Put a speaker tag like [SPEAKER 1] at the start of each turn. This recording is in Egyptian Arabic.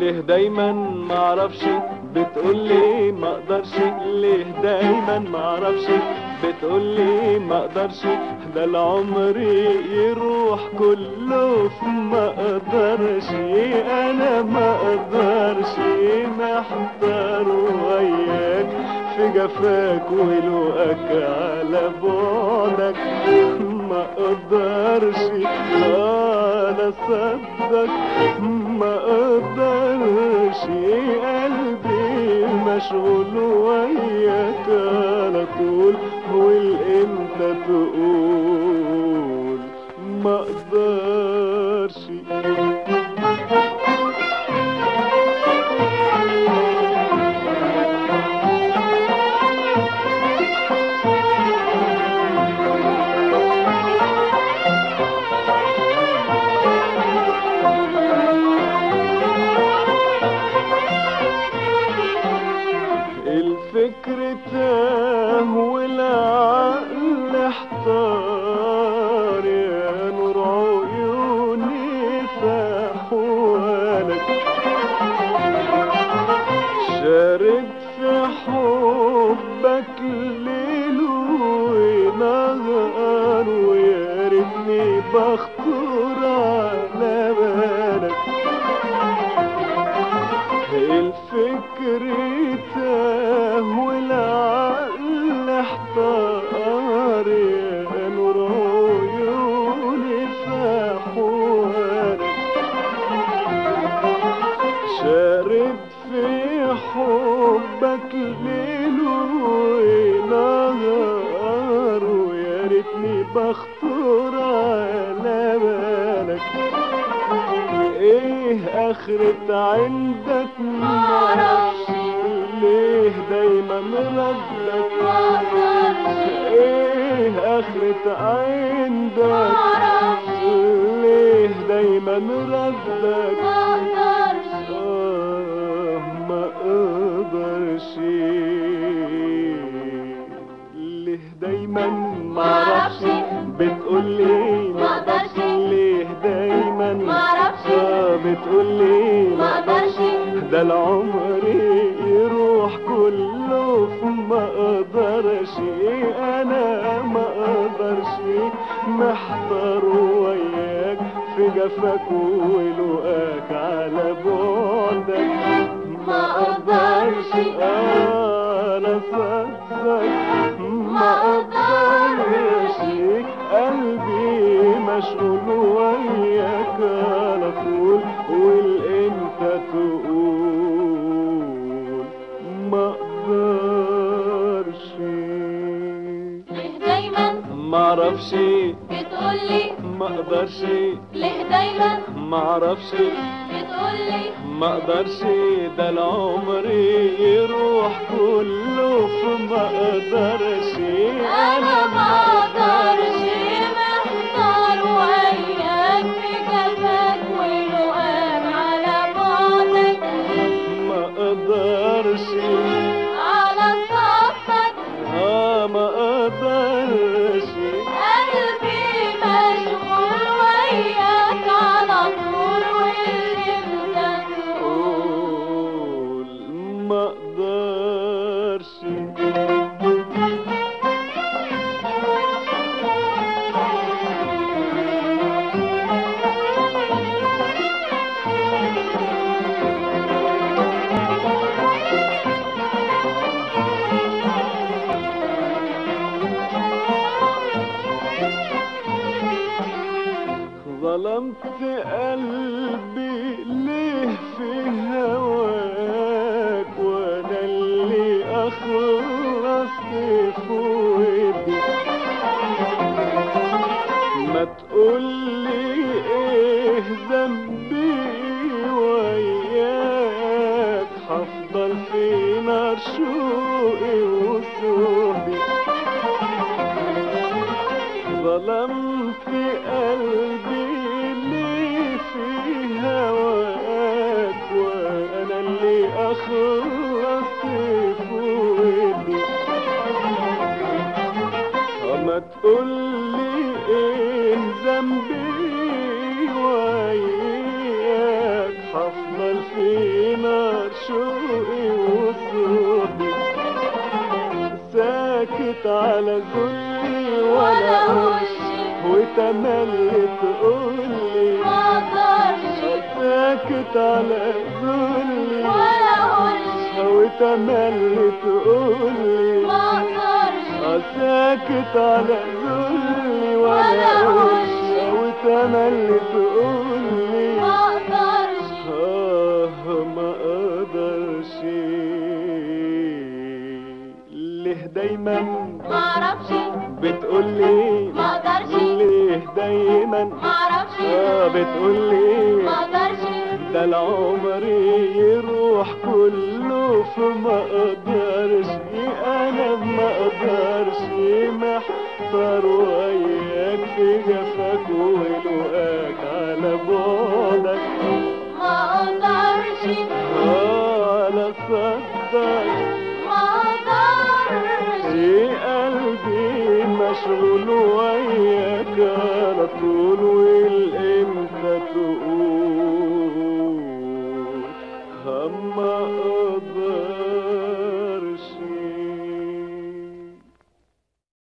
[SPEAKER 1] ليه دايما معرفش بتقولي ما اقدرش ليه دايما معرفش بتقولي ما اقدرش ده العمر يروح كله في ما اقدرش انا ما اقدرش محتار وياك في جفاك ولقاك على بعدك ما اقدرش انا صدق ما اقدرش قلبي مشغول وياك على طول والامتى تقول ما اقدرش الفكر تاه والعقل احتار يا نور عيوني في احوالك شارد في حبك ليل ونهار ويا ريتني بخطر على بالك الفكر تاه والعقل احتار يا نور عيوني في حوارك شارد في حبك ليل ونهار ويا ريتني بخطر على بالك ايه اخرة عندك معرفش ليه دايما ردك ايه اخرة عندك ليه دايما ردك آه ما اقدرش ليه دايما معرفش بتقولي ما اقدرش ليه دايما
[SPEAKER 2] معرفش.
[SPEAKER 1] آه بتقولي
[SPEAKER 2] ما اقدرش
[SPEAKER 1] ده العمر يروح كله في ما اقدرش انا ما اقدرش محتار وياك في جفاك ولقاك على بعدك
[SPEAKER 2] ما أقدرش.
[SPEAKER 1] انا صدق ما اقدرش قلبي مشغول وياك على طول والامتى تقول ما اقدرش
[SPEAKER 2] ليه دايما
[SPEAKER 1] معرفش
[SPEAKER 2] بتقولي
[SPEAKER 1] ما اقدرش
[SPEAKER 2] ليه دايما
[SPEAKER 1] معرفش
[SPEAKER 2] بتقولي
[SPEAKER 1] ما اقدرش ده العمر يروح كله في ما اقدرش
[SPEAKER 2] انا ما اقدرش محتار وياك في جفاك ولقاك على بعدك
[SPEAKER 1] ما اقدرش
[SPEAKER 2] على صفك
[SPEAKER 1] اه ما اقدرش
[SPEAKER 2] قلبي مشغول وياك على طول والامتى تقول
[SPEAKER 1] قول ما اقدرش ظلمت قلبي ليه في هواك وانا اللي اخلصت في ودي ما تقولي ايه ذنبي وياك هفضل في نار شوقي وسودي ظلمت قلبي ليه في هواك وانا اللي اخلصت في ودي اما تقولي ايه ذنبي وياك هفضل في شوقي وصوتي ساكت على ذلي
[SPEAKER 2] ولا
[SPEAKER 1] ولا
[SPEAKER 2] وشي
[SPEAKER 1] وتملي تقولي
[SPEAKER 2] ما اقدرش
[SPEAKER 1] ساكت على ذلي
[SPEAKER 2] ولا وشي
[SPEAKER 1] وتملي تقولي
[SPEAKER 2] ما اقدرش
[SPEAKER 1] ساكت على ذلي
[SPEAKER 2] ولا
[SPEAKER 1] ولا
[SPEAKER 2] وشي.
[SPEAKER 1] وتملي تقولي
[SPEAKER 2] ما اقدرش
[SPEAKER 1] آه ما أقدرش ليه دايما
[SPEAKER 2] ما اعرفش
[SPEAKER 1] بتقولي
[SPEAKER 2] ما اقدرش
[SPEAKER 1] ليه دايما
[SPEAKER 2] ما اعرفش
[SPEAKER 1] آه بتقولي
[SPEAKER 2] ما اقدرش
[SPEAKER 1] ده العمر يروح كله فما اقدرش انا ما اقدرش محتار وياك في جفاك ولقاك على بعدك
[SPEAKER 2] ما اقدرش
[SPEAKER 1] آه على صدك
[SPEAKER 2] ما اقدرش
[SPEAKER 1] في قلبي مشغول وياك على طول والامتى تقول